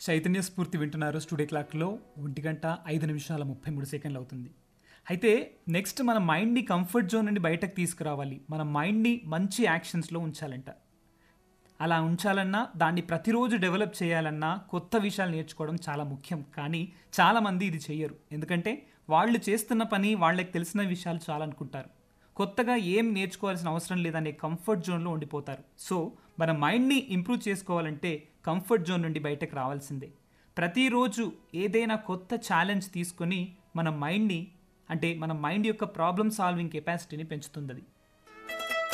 చైతన్య స్ఫూర్తి వింటున్నారు స్టూడియో క్లాక్లో ఒంటి గంట ఐదు నిమిషాల ముప్పై మూడు సెకండ్లు అవుతుంది అయితే నెక్స్ట్ మన మైండ్ని కంఫర్ట్ జోన్ నుండి బయటకు తీసుకురావాలి మన మైండ్ని మంచి యాక్షన్స్లో ఉంచాలంట అలా ఉంచాలన్నా దాన్ని ప్రతిరోజు డెవలప్ చేయాలన్నా కొత్త విషయాలు నేర్చుకోవడం చాలా ముఖ్యం కానీ చాలామంది ఇది చెయ్యరు ఎందుకంటే వాళ్ళు చేస్తున్న పని వాళ్ళకి తెలిసిన విషయాలు చాలా అనుకుంటారు కొత్తగా ఏం నేర్చుకోవాల్సిన అవసరం లేదనే కంఫర్ట్ జోన్లో ఉండిపోతారు సో మన మైండ్ని ఇంప్రూవ్ చేసుకోవాలంటే కంఫర్ట్ జోన్ నుండి బయటకు రావాల్సిందే ప్రతిరోజు ఏదైనా కొత్త ఛాలెంజ్ తీసుకొని మన మైండ్ని అంటే మన మైండ్ యొక్క ప్రాబ్లమ్ సాల్వింగ్ కెపాసిటీని పెంచుతుంది అది